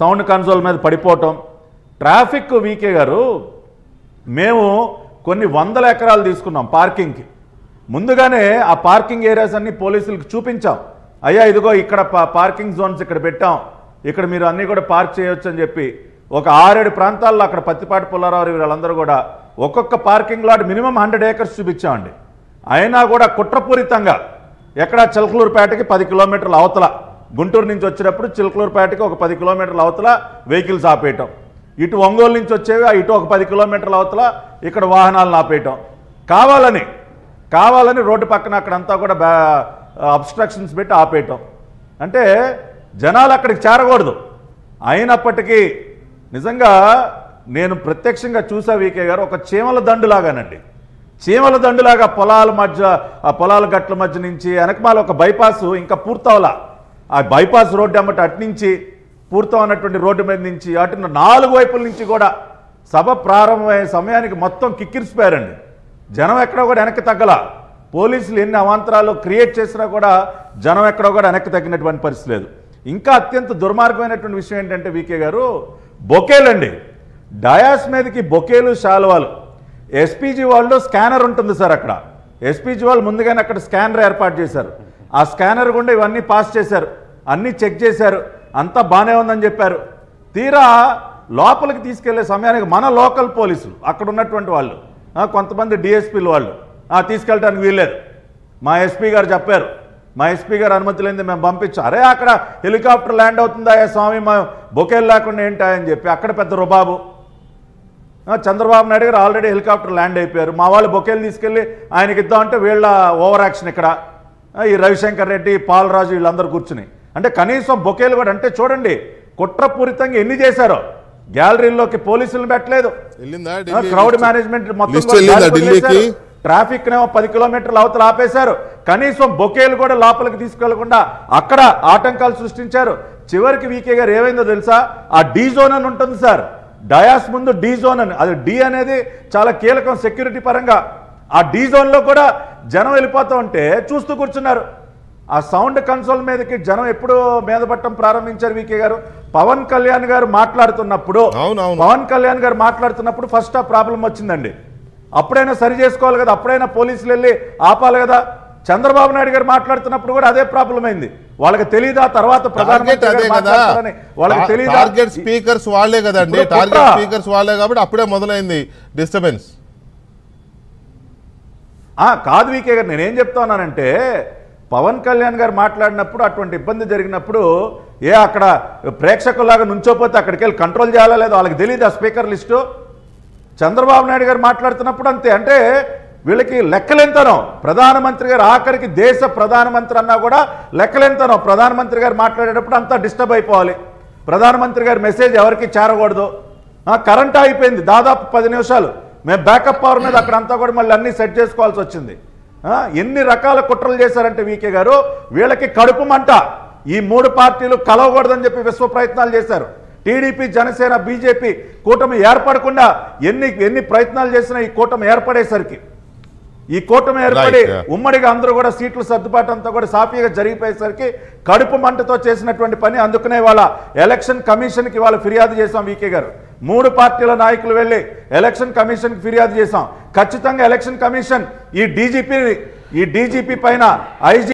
Sound console మీద పడిపోవటం traffic వీకే గారు మేము కొన్ని వందల ఎకరాలు తీసుకున్నాం పార్కింగ్కి ముందుగానే ఆ పార్కింగ్ ఏరియాస్ అన్ని పోలీసులకు చూపించాం అయ్యా ఇదిగో ఇక్కడ పా- పార్కింగ్ జోన్స్ ఇక్కడ పెట్టాం ఇక్కడ మీరు అన్నీ కూడా పార్క్ చేయొచ్చు అని చెప్పి ఒక ఆరేడు ప్రాంతాల్లో అక్కడ పత్తిపాటి పుల్లారావు వీళ్ళందరూ కూడా ఒక్కొక్క parking lot minimum hundred acres చూపించామండి అయినా కూడా కుట్రపూరితంగా ఎక్కడ చిలకలూరుపేటకి పది కిలోమీటర్ల అవతల గుంటూరు నుంచి వచ్చేటప్పుడు చిలకలూరుపేటకి ఒక పది కిలోమీటర్ల అవతల వెహికల్స్ ఆపేయటం ఇటు ఒంగోలు నుంచి వచ్చేవి ఆ ఇటు ఒక పది కిలోమీటర్ల అవతల ఇక్కడ వాహనాలను ఆపేయటం కావాలని కావాలని రోడ్డు పక్కన అక్కడంతా కూడా బ్యా అబ్స్ట్రక్షన్స్ పెట్టి ఆపేయటం అంటే జనాలు అక్కడికి చేరకూడదు అయినప్పటికీ నిజంగా నేను ప్రత్యక్షంగా చూసా వీకే గారు ఒక చీమల దండులాగానండి చీమల దండులాగా పొలాల మధ్య ఆ పొలాల గట్ల మధ్య నుంచి వెనకమాల ఒక బైపాస్ ఇంకా పూర్తవలా ఆ బైపాస్ రోడ్డు అమ్మట అటు నుంచి పూర్తవనటువంటి రోడ్డు మీద నుంచి అటు నాలుగు వైపుల నుంచి కూడా సభ ప్రారంభమయ్యే సమయానికి మొత్తం కిక్కిరిసిపోయారండి జనం ఎక్కడో కూడా వెనక్కి తగ్గల పోలీసులు ఎన్ని అవాంతరాలు క్రియేట్ చేసినా కూడా జనం ఎక్కడో కూడా వెనక్కి తగ్గినటువంటి పరిస్థితి లేదు ఇంకా అత్యంత దుర్మార్గమైనటువంటి విషయం ఏంటంటే వీకే గారు బొకేలండి డయాస్ మీదకి బొకేలు శాలువాలు ఎస్పీజీ వాళ్ళు స్కానర్ ఉంటుంది సార్ అక్కడ ఎస్పీజీ వాళ్ళు ముందుగానే అక్కడ స్కానర్ ఏర్పాటు చేశారు ఆ స్కానర్ గుండా ఇవన్నీ పాస్ చేశారు అన్నీ చెక్ చేశారు అంతా బాగానే ఉందని చెప్పారు తీరా లోపలికి తీసుకెళ్లే సమయానికి మన లోకల్ పోలీసులు అక్కడ ఉన్నటువంటి వాళ్ళు ఆ, కొంతమంది డిఎస్పీలు వాళ్ళు ఆ, తీసుకెళ్ళడానికి వీల్లేదు మా ఎస్పీ గారు చెప్పారు మా ఎస్పీ గారు అనుమతి లేనిది మేము పంపించాం అరే అక్కడ హెలికాప్టర్ ల్యాండ్ అవుతుందా ఏ స్వామి మా బొకేలు లేకుండా ఏంటా అని చెప్పి అక్కడ పెద్ద రుబాబు ఆ, చంద్రబాబు నాయుడు గారు ఆల్రెడీ హెలికాప్టర్ ల్యాండ్ అయిపోయారు మా వాళ్ళు బొకేలు తీసుకెళ్ళి ఆయనకి ఇద్దామంటే వీళ్ళ ఓవర్ యాక్షన్ ఇక్కడ ఆ, ఈ రవిశంకర్ రెడ్డి పాలరాజు వీళ్ళందరూ కూర్చుని అంటే కనీసం బొకేలు కూడా అంటే చూడండి కుట్రపూరితంగా ఎన్ని చేశారో గ్యాలరీలోకి పోలీసులు పెట్టలేదు వెళ్ళిందా ఆ, ఢిల్లీ క్రౌడ్ లిస్ట్? మేనేజ్మెంట్ మొత్తం లిస్ట్ కూడా వెళ్ళిందా గాలికి ఢిల్లీకి? వదిలేశారు. ట్రాఫిక్ నేమో పది కిలోమీటర్ల అవతల ఆపేశారు కనీసం బొకేలు కూడా లోపలికి తీసుకెళ్లకుండా అక్కడ ఆటంకాలు సృష్టించారు చివరికి వీకే గారు ఏమైందో తెలుసా ఆ డీ జోన్ అని ఉంటుంది సార్ డయాస్ ముందు డీ జోన్ అని అది డి అనేది చాలా కీలకం సెక్యూరిటీ పరంగా ఆ డీ జోన్లో కూడా జనం వెళ్ళిపోతూ ఉంటే చూస్తూ కూర్చున్నారు ఆ సౌండ్ కన్సోల్ మీదకి జనం ఎప్పుడు మీద పట్టడం ప్రారంభించారు వీకే గారు పవన్ కళ్యాణ్ గారు మాట్లాడుతున్నప్పుడు అవును, అవును. పవన్ కళ్యాణ్ గారు మాట్లాడుతున్నప్పుడు ఫస్ట్ ఆ ప్రాబ్లం వచ్చిందండి అప్పుడైనా సరి చేసుకోవాలి కదా అప్పుడైనా పోలీసులు వెళ్ళి ఆపాలి కదా చంద్రబాబు నాయుడు గారు మాట్లాడుతున్నప్పుడు కూడా అదే ప్రాబ్లం అయింది వాళ్ళకి తెలియదా తర్వాత టార్గెట్ ప్రధానమంత్రి అదే గారు కదా మాట్లాడతారని వాళ్ళకి తెలియదా టార్గెట్ స్పీకర్స్ వాళ్ళే కదండి ఇప్పుడు టార్గెట్ కుట్ర. స్పీకర్స్ వాళ్ళే కాబట్టి అప్పుడే మొదలైంది డిస్టర్బెన్స్ ఆ, కాదు వీకే గారు నేనేం చెప్తున్నానంటే పవన్ కళ్యాణ్ గారు మాట్లాడినప్పుడు అటువంటి ఇబ్బంది జరిగినప్పుడు ఏ అక్కడ ప్రేక్షకులాగా నుంచోపోతే అక్కడికి వెళ్ళి కంట్రోల్ చేయాలా లేదో వాళ్ళకి తెలియదు ఆ స్పీకర్ లిస్టు చంద్రబాబు నాయుడు గారు మాట్లాడుతున్నప్పుడు అంతే అంటే వీళ్ళకి లెక్కలెంతనం ప్రధానమంత్రి గారు ఆఖరికి దేశ ప్రధానమంత్రి అన్నా కూడా లెక్కలెంతనం ప్రధానమంత్రి గారు మాట్లాడేటప్పుడు అంతా డిస్టర్బ్ అయిపోవాలి ప్రధానమంత్రి గారి మెసేజ్ ఎవరికి చేరకూడదు ఆ, కరెంట్ అయిపోయింది దాదాపు పది నిమిషాలు మేము బ్యాకప్ పవర్ మీద అక్కడ అంతా కూడా మళ్ళీ అన్ని సెట్ చేసుకోవాల్సి వచ్చింది ఆ, ఎన్ని రకాల కుట్రలు చేశారంటే వీకే గారు వీళ్ళకి కడుపు మంట ఈ మూడు పార్టీలు కలవకూడదని చెప్పి విశ్వ ప్రయత్నాలు చేశారు టీడీపీ జనసేన బీజేపీ కూటమి ఏర్పడకుండా ఎన్ని ఎన్ని ప్రయత్నాలు చేసినా ఈ కూటమి ఏర్పడేసరికి ఈ కూటమి ఏర్పడి Right, yeah. ఉమ్మడిగా అందరూ కూడా సీట్ల సర్దుబాటు అంతా కూడా సాఫీగా జరిగిపోయేసరికి కడుపు మంటతో చేసినటువంటి పని అందుకనే వాళ్ళ ఎలక్షన్ కమిషన్కి వాళ్ళ ఫిర్యాదు చేశాం వీకే గారు మూడు పార్టీల నాయకులు వెళ్ళి ఎలక్షన్ కమిషన్కి ఫిర్యాదు చేశాం ఖచ్చితంగా ఎలక్షన్ కమిషన్ ఈ డీజీపీ ఈ డీజీపీ పైన ఐజీ